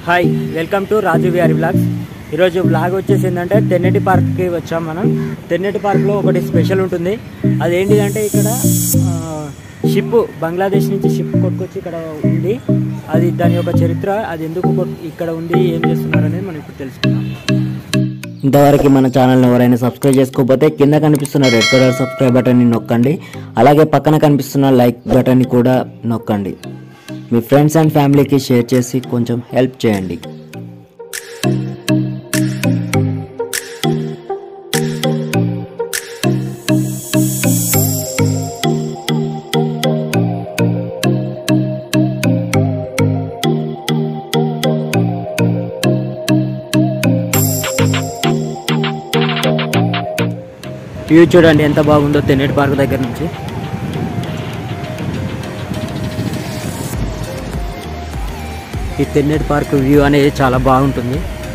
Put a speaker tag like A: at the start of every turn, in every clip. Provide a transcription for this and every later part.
A: hi welcome to Raju VR blogs ఈరోజు blog వచ్చేసి ఏంటంటే తెన్నెటి పార్క్కి వచ్చాం మనం తెన్నెటి పార్క్లో ఒకటి స్పెషల్ ఉంటుంది అదేంటిదంటే ఇక్కడ షిప్ బంగ్లాదేశ్ నుంచి షిప్ కొట్టుకొచ్చి ఇక్కడ ఉంది అది దాని యొక్క చరిత్ర అది ఎందుకు కొట్- ఇక్కడ ఉంది ఏం చేస్తున్నారు అనేది మనం ఇప్పుడు తెలుసుకుందాం
B: ఇంతవరకు మన ఛానల్ని ఎవరైనా సబ్స్క్రైబ్ చేసుకోకపోతే కింద కనిపిస్తున్న రెడ్ కలర్ సబ్స్క్రైబ్ బటన్ని నొక్కండి అలాగే పక్కన కనిపిస్తున్న లైక్ బటన్ని కూడా నొక్కండి మీ ఫ్రెండ్స్ అండ్ ఫ్యామిలీకి షేర్ చేసి కొంచెం హెల్ప్ చేయండి
A: వ్యూ చూడండి ఎంత బాగుందో తెన్నెటి పార్క్ దగ్గర నుంచి ఈ తెన్నెటి పార్క్ వ్యూ అనేది చాలా బాగుంటుంది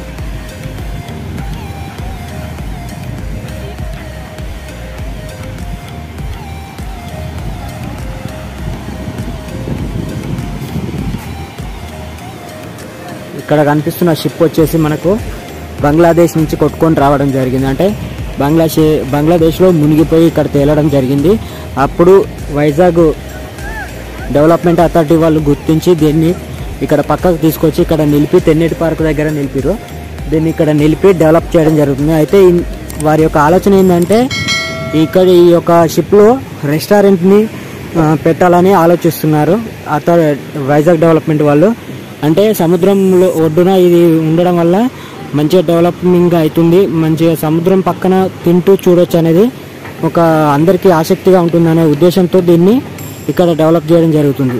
A: ఇక్కడ కనిపిస్తున్న షిప్ వచ్చేసి మనకు బంగ్లాదేశ్ నుంచి కొట్టుకొని రావడం జరిగింది అంటే బంగ్లాదేశ్ బంగ్లాదేశ్లో మునిగిపోయి ఇక్కడ తేలడం జరిగింది అప్పుడు వైజాగ్ డెవలప్మెంట్ అథారిటీ వాళ్ళు గుర్తించి దీన్ని ఇక్కడ పక్కకు తీసుకొచ్చి ఇక్కడ నిలిపి తెన్నేటి పార్క్ దగ్గర నిలిపిరు దీన్ని ఇక్కడ నిలిపి డెవలప్ చేయడం జరుగుతుంది అయితే ఇన్- వారి యొక్క ఆలోచన ఏంటంటే ఇక్కడ ఈ యొక్క షిప్లో రెస్టారెంట్ని ఆ, పెట్టాలని ఆలోచిస్తున్నారు అత వైజాగ్ డెవలప్మెంట్ వాళ్ళు అంటే సముద్రంలో ఒడ్డున ఇది ఉండడం వల్ల మంచిగా డెవలపింగ్ అవుతుంది మంచిగా సముద్రం పక్కన తింటూ చూడొచ్చు అనేది ఒక అందరికీ ఆసక్తిగా ఉంటుందనే ఉద్దేశంతో దీన్ని ఇక్కడ డెవలప్ చేయడం జరుగుతుంది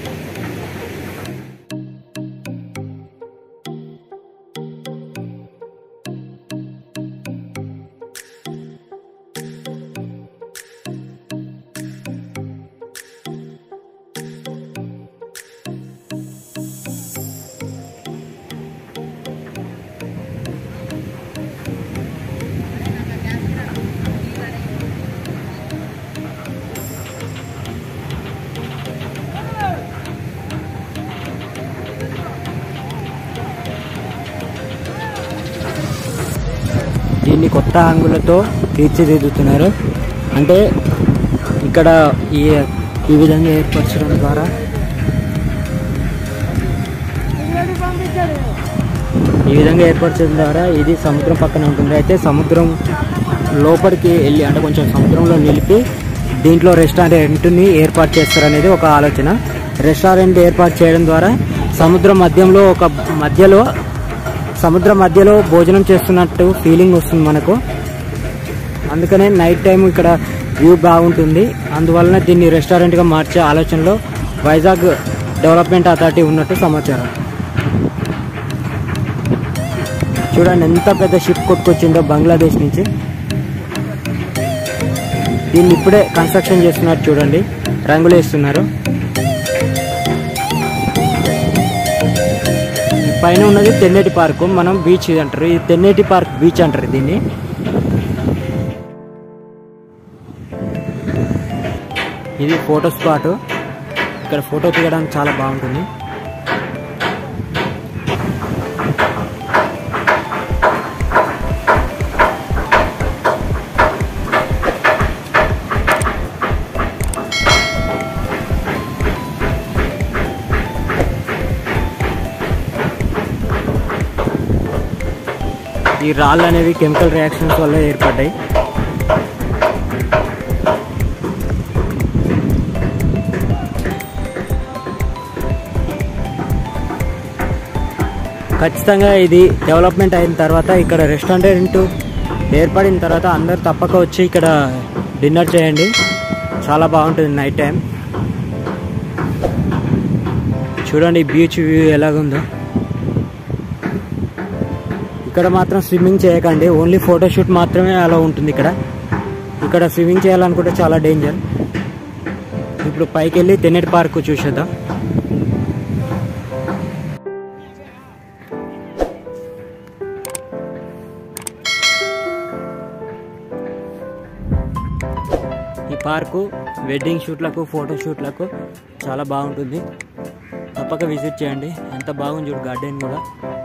A: దీన్ని కొత్త హంగులతో తీర్చిదిద్దుతున్నారు అంటే ఇక్కడ ఈ ఈ విధంగా ఏర్పరచడం ద్వారా ఈ విధంగా ఏర్పరచడం ద్వారా ఇది సముద్రం పక్కన ఉంటుంది అయితే సముద్రం లోపలికి వెళ్ళి అంటే కొంచెం సముద్రంలో నిలిపి దీంట్లో రెస్టారెంట్ని ఏర్పాటు చేస్తారనేది ఒక ఆలోచన రెస్టారెంట్ ఏర్పాటు చేయడం ద్వారా సముద్రం మధ్యంలో ఒక మధ్యలో సముద్రం మధ్యలో భోజనం చేస్తున్నట్టు ఫీలింగ్ వస్తుంది మనకు అందుకనే నైట్ టైం ఇక్కడ వ్యూ బాగుంటుంది అందువలన దీన్ని రెస్టారెంట్గా మార్చే ఆలోచనలో వైజాగ్ డెవలప్మెంట్ అథారిటీ ఉన్నట్టు సమాచారం చూడండి ఎంత పెద్ద షిప్ కొట్టుకొచ్చిందో బంగ్లాదేశ్ నుంచి దీన్ని ఇప్పుడే కన్స్ట్రక్షన్ చేస్తున్నారు చూడండి రంగులు వేస్తున్నారు పైన ఉన్నది తెన్నేటి పార్క్ మనం బీచ్ ఇది అంటారు ఇది తెన్నేటి పార్క్ బీచ్ అంటారు దీన్ని ఇది ఫోటో స్పాట్ ఇక్కడ ఫోటో తీయడానికి చాలా బాగుంటుంది ఈ రాళ్ళు అనేవి కెమికల్ రియాక్షన్స్ వల్ల ఏర్పడ్డాయి ఖచ్చితంగా ఇది డెవలప్మెంట్ అయిన తర్వాత ఇక్కడ రెస్టారెంట్ ఏర్పడిన తర్వాత అందరు తప్పక వచ్చి ఇక్కడ డిన్నర్ చేయండి చాలా బాగుంటుంది నైట్ టైం చూడండి బీచ్ వ్యూ ఎలాగుందో ఇక్కడ మాత్రం స్విమ్మింగ్ చేయకండి ఓన్లీ ఫోటోషూట్ మాత్రమే అలా ఉంటుంది ఇక్కడ ఇక్కడ స్విమ్మింగ్ చేయాలనుకుంటే చాలా డేంజర్ ఇప్పుడు పైకి వెళ్ళి తెన్నెటి పార్క్ చూసేద్దాం ఈ పార్కు వెడ్డింగ్ షూట్లకు ఫోటో షూట్లకు చాలా బాగుంటుంది తప్పక విజిట్ చేయండి ఎంత బాగుంది చూడు గార్డెన్ కూడా